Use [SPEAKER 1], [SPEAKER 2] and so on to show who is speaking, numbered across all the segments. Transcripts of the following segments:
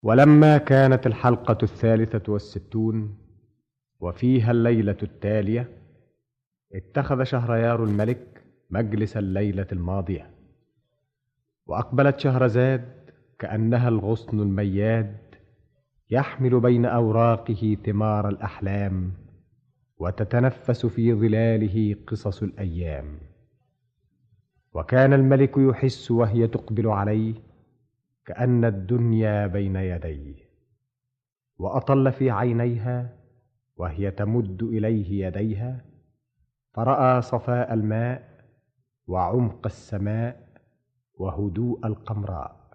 [SPEAKER 1] ولما كانت الحلقة الثالثة والستون وفيها الليلة التالية اتخذ شهريار الملك مجلس الليلة الماضية وأقبلت شهرزاد كأنها الغصن المياد يحمل بين أوراقه ثمار الأحلام وتتنفس في ظلاله قصص الأيام وكان الملك يحس وهي تقبل عليه كأن الدنيا بين يديه وأطل في عينيها وهي تمد إليه يديها فرأى صفاء الماء وعمق السماء وهدوء القمراء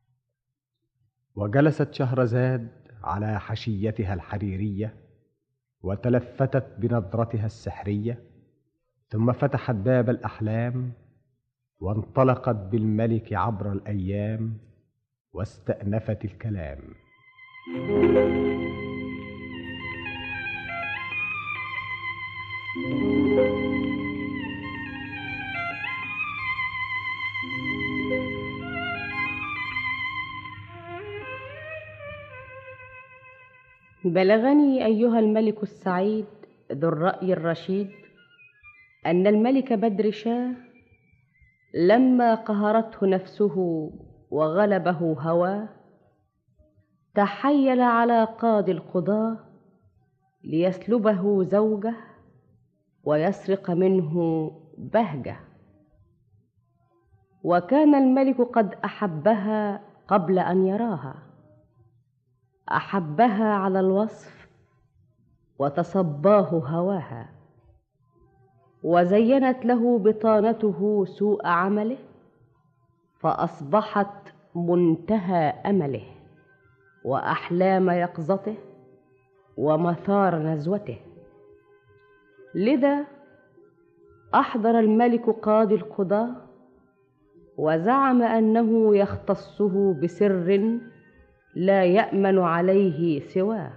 [SPEAKER 1] وجلست شهرزاد على حشيتها الحريريه وتلفتت بنظرتها السحريه ثم فتحت باب الاحلام وانطلقت بالملك عبر الايام واستانفت الكلام
[SPEAKER 2] بلغني ايها الملك السعيد ذو الراي الرشيد ان الملك بدر شاه لما قهرته نفسه وغلبه هواه تحيل على قاضي القضاه ليسلبه زوجه ويسرق منه بهجه وكان الملك قد احبها قبل ان يراها احبها على الوصف وتصباه هواها وزينت له بطانته سوء عمله فاصبحت منتهى امله واحلام يقظته ومثار نزوته لذا احضر الملك قاضي القضاه وزعم انه يختصه بسر لا يامن عليه سواه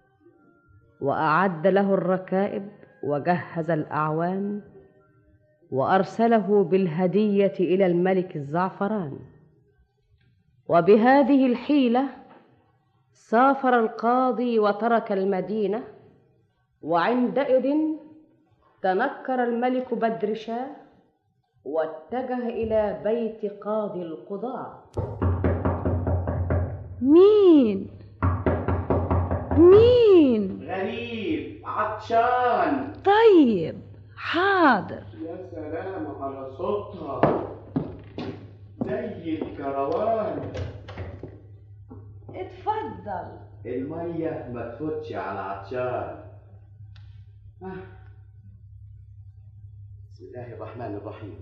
[SPEAKER 2] واعد له الركائب وجهز الاعوان وارسله بالهديه الى الملك الزعفران وبهذه الحيله سافر القاضي وترك المدينه وعندئذ تنكر الملك بدر شاه واتجه الى بيت قاضي القضاه
[SPEAKER 3] مين مين
[SPEAKER 4] غريب عطشان
[SPEAKER 3] طيب حاضر
[SPEAKER 4] يا سلام على صوتها زي الكروان
[SPEAKER 3] اتفضل
[SPEAKER 4] المية ما تفوتش على عطشان آه. بسم الله الرحمن الرحيم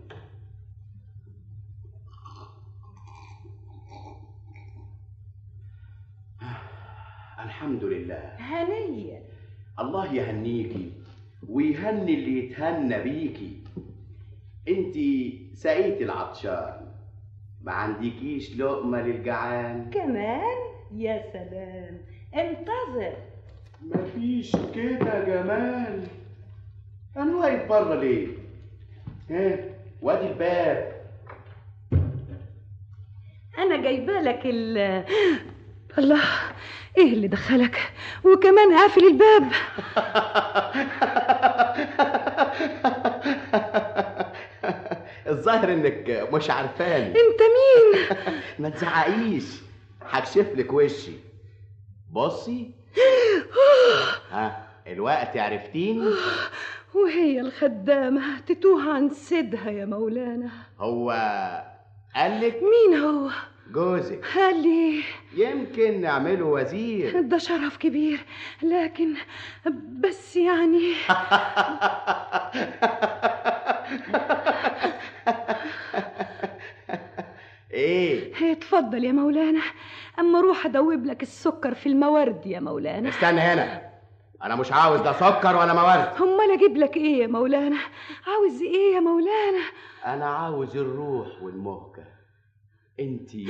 [SPEAKER 4] آه. الحمد لله
[SPEAKER 3] هنية
[SPEAKER 4] الله يهنيكي ويهني اللي يتهنى بيكي انتي سقيتي العطشان ما عندكيش لقمة للجعان
[SPEAKER 3] كمان يا سلام انتظر
[SPEAKER 4] مفيش كده جمال انا واقف بره ليه ها وادي الباب
[SPEAKER 3] انا جايبه لك ال الله ايه اللي دخلك وكمان قافل الباب
[SPEAKER 4] الظاهر انك مش عارفاني
[SPEAKER 3] انت مين
[SPEAKER 4] ما تزعقيش هكشف لك وشي بصي ها الوقت عرفتيني
[SPEAKER 3] وهي الخدامة تتوه عن سيدها يا مولانا
[SPEAKER 4] هو قالك
[SPEAKER 3] مين هو
[SPEAKER 4] جوزك
[SPEAKER 3] قال لي
[SPEAKER 4] يمكن نعمله وزير
[SPEAKER 3] ده شرف كبير لكن بس يعني
[SPEAKER 4] ايه
[SPEAKER 3] اتفضل يا مولانا اما اروح ادوب لك السكر في المورد يا مولانا
[SPEAKER 4] استنى هنا انا مش عاوز لا سكر ولا موارد
[SPEAKER 3] امال اجيب لك ايه يا مولانا عاوز ايه يا مولانا
[SPEAKER 4] انا عاوز الروح والمهجة انتي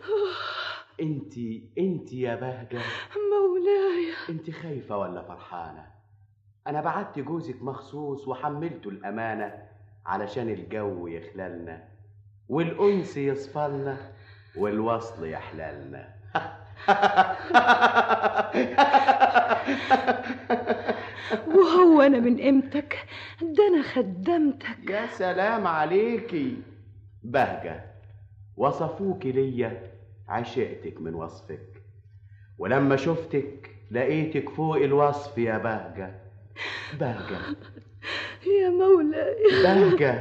[SPEAKER 4] انتي انتي يا بهجة
[SPEAKER 3] مولاي
[SPEAKER 4] انتي خايفة ولا فرحانة انا بعت جوزك مخصوص وحملته الامانة علشان الجو يخللنا والانس يصفلنا والوصل يحللنا
[SPEAKER 3] وهو انا من امتك ده انا خدمتك
[SPEAKER 4] يا سلام عليكي بهجة وصفوك ليا عشقتك من وصفك ولما شفتك لقيتك فوق الوصف يا بهجة بهجة
[SPEAKER 3] يا مولاي
[SPEAKER 4] بهجة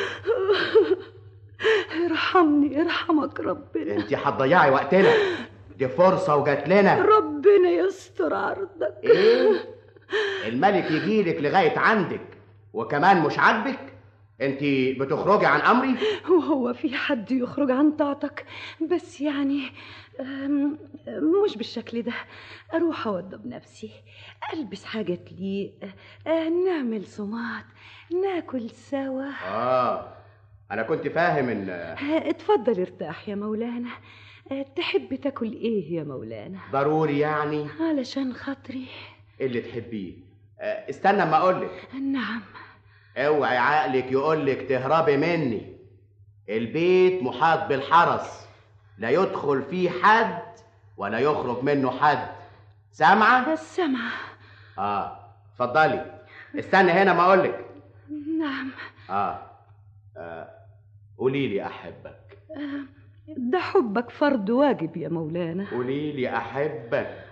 [SPEAKER 3] ارحمني ارحمك ربنا
[SPEAKER 4] انت هتضيعي وقتنا دي فرصة وجات لنا
[SPEAKER 3] ربنا يستر عرضك
[SPEAKER 4] ايه الملك يجيلك لغاية عندك وكمان مش عاجبك انت بتخرجي عن امري
[SPEAKER 3] وهو في حد يخرج عن طاعتك بس يعني أم، مش بالشكل ده اروح اوضب نفسي البس حاجه تليق أه، نعمل صمات ناكل سوا
[SPEAKER 4] اه انا كنت فاهم ان
[SPEAKER 3] أه، اتفضل ارتاح يا مولانا أه، تحب تاكل ايه يا مولانا
[SPEAKER 4] ضروري يعني
[SPEAKER 3] علشان خاطري
[SPEAKER 4] اللي تحبيه آه، استنى اما اقولك
[SPEAKER 3] نعم
[SPEAKER 4] اوعي عقلك يقولك تهربي مني البيت محاط بالحرس لا يدخل فيه حد ولا يخرج منه حد سامعة؟
[SPEAKER 3] السمع
[SPEAKER 4] اه اتفضلي استنى هنا ما اقولك
[SPEAKER 3] نعم
[SPEAKER 4] اه, آه. قولي لي احبك
[SPEAKER 3] ده حبك فرض واجب يا مولانا
[SPEAKER 4] قولي لي احبك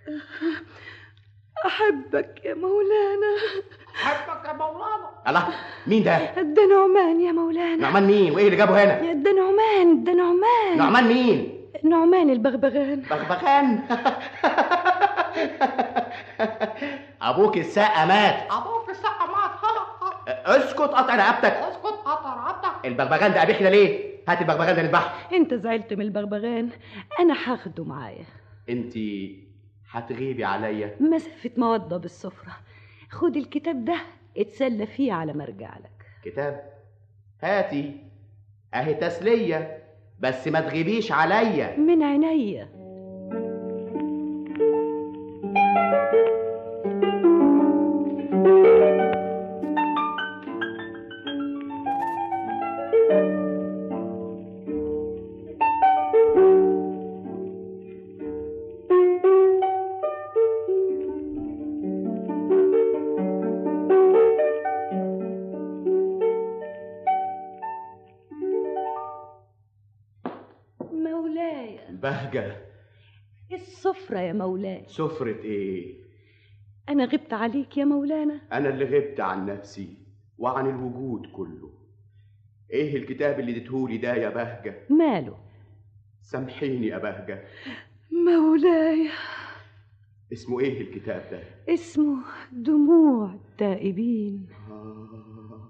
[SPEAKER 3] احبك يا مولانا
[SPEAKER 4] احبك يا مولانا الله مين ده
[SPEAKER 3] ده نعمان يا مولانا
[SPEAKER 4] نعمان مين وايه اللي جابه هنا
[SPEAKER 3] ده نعمان ده نعمان
[SPEAKER 4] نعمان مين
[SPEAKER 3] نعمان البغبغان
[SPEAKER 4] بغبغان ابوك السقا مات
[SPEAKER 5] ابوك السقا مات
[SPEAKER 4] اسكت قطع رقبتك
[SPEAKER 5] اسكت قطع رقبتك
[SPEAKER 4] البغبغان ده ابيحنا ليه هات البغبغان ده نذبحه
[SPEAKER 3] انت زعلت من البغبغان انا هاخده معايا
[SPEAKER 4] انت هتغيبي عليا
[SPEAKER 3] مسافة مودة بالسفرة خد الكتاب ده اتسلى فيه على ما ارجع لك
[SPEAKER 4] كتاب هاتي اهي تسلية بس ما تغيبيش عليا
[SPEAKER 3] من عينيا مولاي
[SPEAKER 4] بهجة
[SPEAKER 3] السفرة يا مولاي
[SPEAKER 4] سفرة ايه
[SPEAKER 3] أنا غبت عليك يا مولانا
[SPEAKER 4] انا اللي غبت عن نفسي وعن الوجود كله ايه الكتاب اللي اديتهولي ده يا بهجة
[SPEAKER 3] ماله
[SPEAKER 4] سامحيني يا بهجة
[SPEAKER 3] مولاي
[SPEAKER 4] اسمه ايه الكتاب ده
[SPEAKER 3] اسمه دموع التائبين
[SPEAKER 4] آه.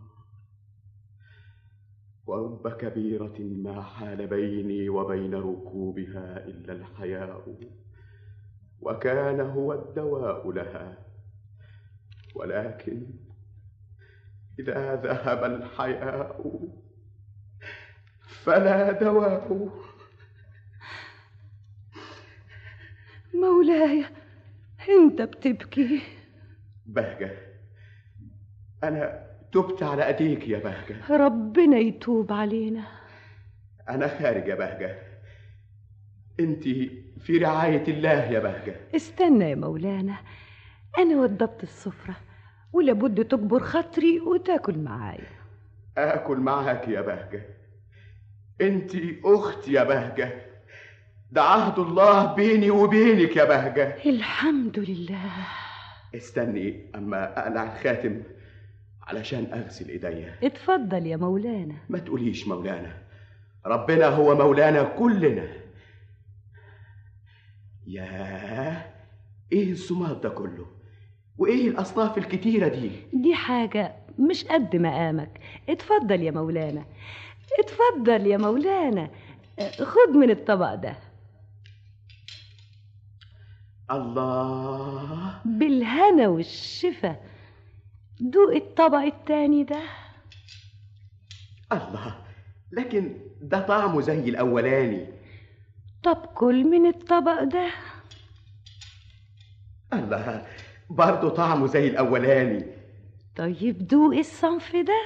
[SPEAKER 4] ورب كبيرة ما حال بيني وبين ركوبها إلا الحياء وكان هو الدواء لها ولكن إذا ذهب الحياء فلا دواء
[SPEAKER 3] مولاي انت بتبكي
[SPEAKER 4] بهجة أنا تبت على أيديك يا بهجة
[SPEAKER 3] ربنا يتوب علينا
[SPEAKER 4] أنا خارج يا بهجة أنت في رعاية الله يا بهجة
[SPEAKER 3] استنى يا مولانا انا وضبت السفرة ولابد تجبر خاطري وتاكل معايا
[SPEAKER 4] آكل معاك يا بهجة أنت أختي يا بهجة ده عهد الله بيني وبينك يا بهجة
[SPEAKER 3] الحمد لله
[SPEAKER 4] استني أما أقلع الخاتم علشان أغسل إيديا
[SPEAKER 3] اتفضل يا مولانا
[SPEAKER 4] ما تقوليش مولانا ربنا هو مولانا كلنا ياه ايه الصمات ده كله وايه الاصناف الكتيره دي
[SPEAKER 3] دي حاجة مش قد مقامك اتفضل يا مولانا اتفضل يا مولانا خد من الطبق ده
[SPEAKER 4] الله
[SPEAKER 3] بالهنا والشفا دوق الطبق التاني ده
[SPEAKER 4] الله لكن ده طعمه زي الاولاني
[SPEAKER 3] طب كل من الطبق ده
[SPEAKER 4] الله برضه طعمه زي الاولاني
[SPEAKER 3] طيب دوق الصنف ده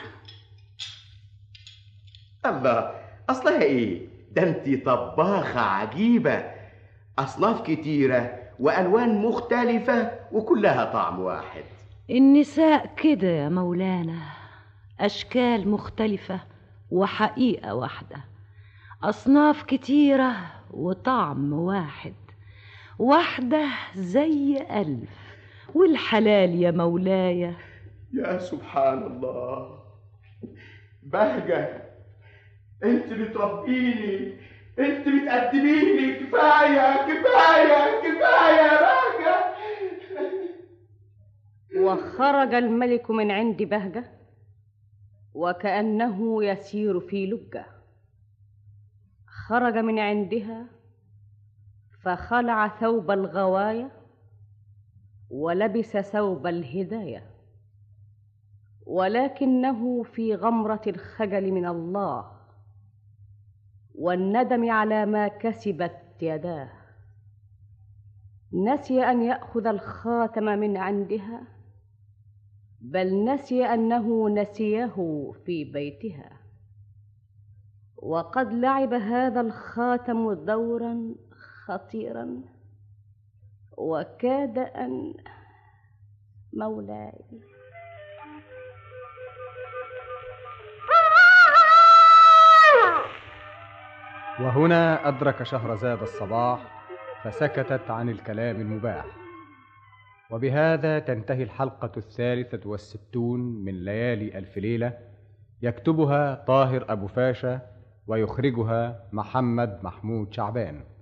[SPEAKER 4] الله اصلها ايه ده انت طباخه عجيبه أصناف كتيرة وألوان مختلفة وكلها طعم واحد
[SPEAKER 3] النساء كده يا مولانا أشكال مختلفة وحقيقة واحدة أصناف كتيرة وطعم واحد واحدة زي ألف والحلال يا مولاي
[SPEAKER 4] يا سبحان الله بهجة انت بتربيني انت بتقدميني كفاية كفاية كفاية يا بهجة
[SPEAKER 2] وخرج الملك من عند بهجة وكأنه يسير في لجة خرج من عندها فخلع ثوب الغواية ولبس ثوب الهداية ولكنه في غمرة الخجل من الله والندم على ما كسبت يداه نسي ان ياخذ الخاتم من عندها بل نسي انه نسيه في بيتها وقد لعب هذا الخاتم دورا خطيرا وكاد ان مولاي
[SPEAKER 1] وهنا أدرك شهرزاد الصباح فسكتت عن الكلام المباح وبهذا تنتهي الحلقة الثالثة والستون من ليالي ألف ليلة يكتبها طاهر أبو فاشا ويخرجها محمد محمود شعبان